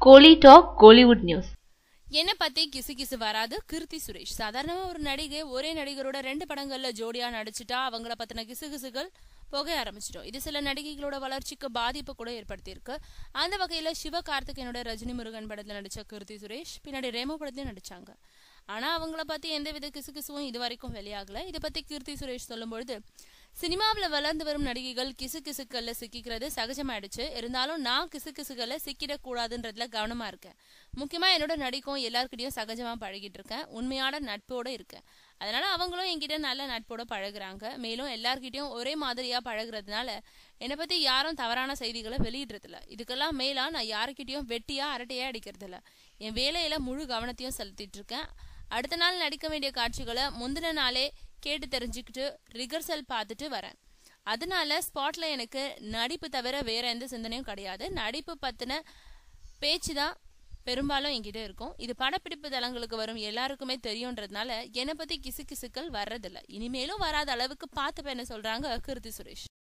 கோலி talk Kollywood news என்ன பத்தி கிசு கிசு வராது கீர்த்தி சுரேஷ் சாதாரணமா ஒரு நடிகை ஒரே நடிகரோட ரெண்டு படங்கள்ல ஜோடியா நடிச்சுட்டா அவங்கள பத்தின கிசுகிசுகள் புகைய ஆரம்பிச்சிட்டோம் இது சில நடிகைகளோட வளர்ச்சிக்கு பாதிப்பு கூட ஏற்படுத்தியிருக்கு அந்த வகையில சிவகார்த்திகேயனோட ரஜினி முருகன் படத்துல நடிச்ச கீர்த்தி சுரேஷ் பின்னாடி ரேமோ படத்தையும் நடிச்சாங்க ஆனா அவங்கள பத்தி எந்தவித கிசுகிசுவும் இது வரைக்கும் வெளியாகல இதை பத்தி கீர்த்தி சுரேஷ் சொல்லும்பொழுது சினிமாவில் வளர்ந்து வரும் நடிகைகள் கிசு கிசுக்கல்ல சிக்கிக்கிறது சகஜமாயிடுச்சு இருந்தாலும் நான் கிசு கிசுக்கல்ல சிக்கிடக் கூடாதுன்றதுல கவனமா இருக்கேன் முக்கியமா என்னோட நடிக்கும் எல்லார்கிட்டயும் சகஜமா பழகிட்டு இருக்கேன் உண்மையான நட்போட இருக்கேன் அதனால அவங்களும் என்கிட்ட நல்ல நட்போட பழகுறாங்க மேலும் எல்லார்கிட்டயும் ஒரே மாதிரியா பழகுறதுனால என்னை பத்தி யாரும் தவறான செய்திகளை வெளியிடுறதில்ல இதுக்கெல்லாம் மேலா நான் யாருக்கிட்டயும் வெட்டியா அரட்டையா அடிக்கிறது இல்ல என் வேலையில முழு கவனத்தையும் செலுத்திட்டு இருக்கேன் அடுத்த நாள் நடிக்க வேண்டிய காட்சிகளை முந்தின நாளே கேட்டு தெரிஞ்சுக்கிட்டு ரிகர்சல் பார்த்துட்டு வரேன் அதனால ஸ்பாட்ல எனக்கு நடிப்பு தவிர வேற எந்த சிந்தனையும் கிடையாது நடிப்பு பத்தின பேச்சு தான் பெரும்பாலும் என்கிட்ட இருக்கும் இது படப்பிடிப்பு தளங்களுக்கு வரும் எல்லாருக்குமே தெரியுன்றதுனால என்னை பத்தி கிசு கிசுக்கள் வர்றதில்ல இனிமேலும் வராத அளவுக்கு பார்த்து என்ன சொல்றாங்க கீர்த்தி சுரேஷ்